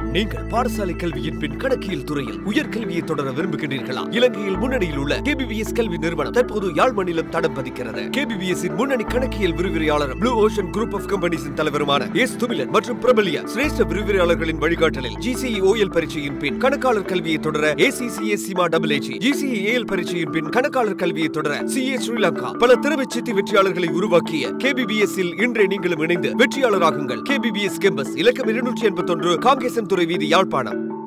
நீங்கள் பாடசாலை கல்வியின் பின் கணக்கியல் துறையில் உயர்கல்வியை தொடர விரும்புகிறீர்களா இலங்கையில் முன்னணியில் உள்ள கேபிபிஎஸ் கல்வி நிறுவனம் தற்போது யாழ் மாநிலம் தடம் பதிக்கிறது கேபிபிஎஸ் இன் முன்னணி கணக்கியல் விரிவுரையாளரும் ப்ளூ ஓஷன் குரூப் ஆஃப் கம்பெனிஸின் தலைவருமான எஸ் துமிலன் மற்றும் பிரபலிய சிரேஷ்ட விரிவுரையாளர்களின் வழிகாட்டலில் ஜிசிஇ ஓஎல் பரீட்சையின் பின் கணக்காளர் கல்வியை தொடர ACCA CIMA double AG GCE AL பரீட்சையின் பின் கணக்காளர் கல்வியை தொடர சிஏ ஸ்ரீலங்கா பல திறமை சித்தி வெற்றியாளர்களை உருவாக்கிய கேபிபிஎஸ் இல் இன்றே நீங்களும் இணைந்து வெற்றியாளராகுங்கள் கேபிபிஎஸ் கேம்பஸ் இலக்கம் இருநூற்றி எண்பத்தொன்று காங்கேசன் துறை வீதி யாழ்ப்பாணம்